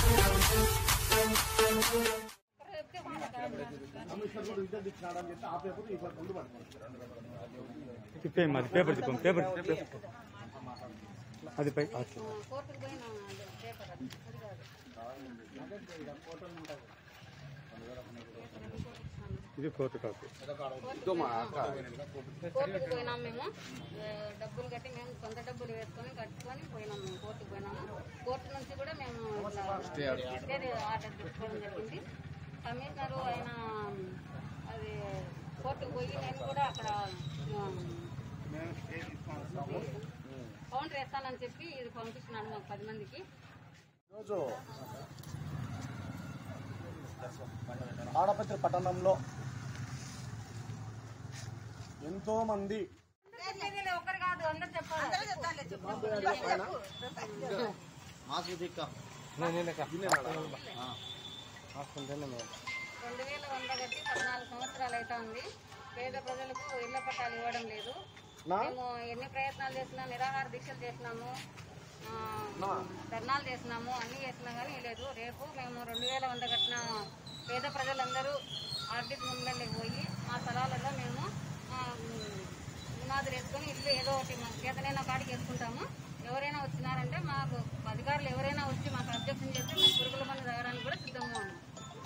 తిప్పేయమ్మా అది paper తిప్పం paper అది పై అట్లా. కోర్టుకు పోయిన పేపర్ అది అది కాదు ఇది కోర్టు కాపీ కోర్టుకు పోయినాం మేము ఏ, డబ్బులు కట్టి మేము సొంత డబ్బులు వేసుకొని కట్టుకొని పోయినాం మేము కోర్టుకు పోయినాము కోర్టు నుంచి కూడా మేము ఇట్లా స్టే ఆర్డర్ తెచ్చుకోవడం జరిగింది కమిషనరు ఆయన అది కోర్టుకు పోయి నేను కూడా అక్కడ కౌంటర్ వేస్తానని చెప్పి ఇది పంపిస్తున్నాడు మాకు పది మందికి ఈరోజు ఆడపత్రి పట్టణంలో ఎంతో మంది ఒక్కరు కాదు అందరు చెప్పాలి రెండు వేల వంద కట్టి పద్నాలుగు సంవత్సరాలు అయితే ఉంది పేద ప్రజలకు ఇళ్ల పట్టాలు ఇవ్వడం లేదు మేము ఎన్ని ప్రయత్నాలు చేసినా నిరాహార దీక్షలు చేసినాము ఆ, ధర్నాలు చేసినాము అన్ని చేసినా కానీ లేదు రేపు మేము రెండు వేల వంద కట్టిన పేద ప్రజలందరూ ఆర్థిక ముందరికి పోయి మా స్థలాలలో మేము ఆ, పునాదులు వేసుకొని ఇల్లు ఏదో ఒకటి మా చేతనైనా కాడికి వేసుకుంటాము ఎవరైనా వచ్చినారంటే మాకు అధికారులు ఎవరైనా వచ్చి మాకు అబ్జెక్షన్ చేస్తే మేము పురుగుల మందు తాగడానికి కూడా సిద్ధంగా ఉన్నాం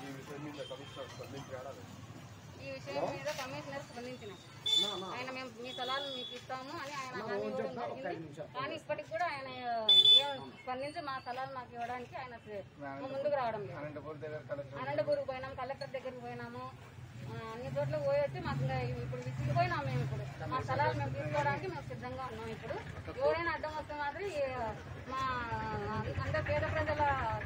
ఈ విషయం మీద కమిషనర్ స్పందించిన ఆయన మేము మీ స్థలాలు మీకు ఇస్తాము అని ఆయన హామీ ఇవ్వడం జరిగింది కానీ ఇప్పటికి కూడా ఆయన ఏం స్పందించి మా స్థలాలు మాకు ఇవ్వడానికి ఆయన ముందుకు రావడం లేదు అనంతపూర్కి పోయినాము కలెక్టర్ దగ్గరికి పోయినాము ఆ, అన్ని చోట్ల పోయొచ్చి మాకు ఇంకా ఇప్పుడు విసిగిపోయినాం మేము ఇప్పుడు మా స్థలాలు మేము తీసుకోవడానికి మేము సిద్ధంగా ఉన్నాం ఇప్పుడు ఎవరైనా అడ్డం వస్తే మాత్రం ఈ మా అందరు పేద ప్రజల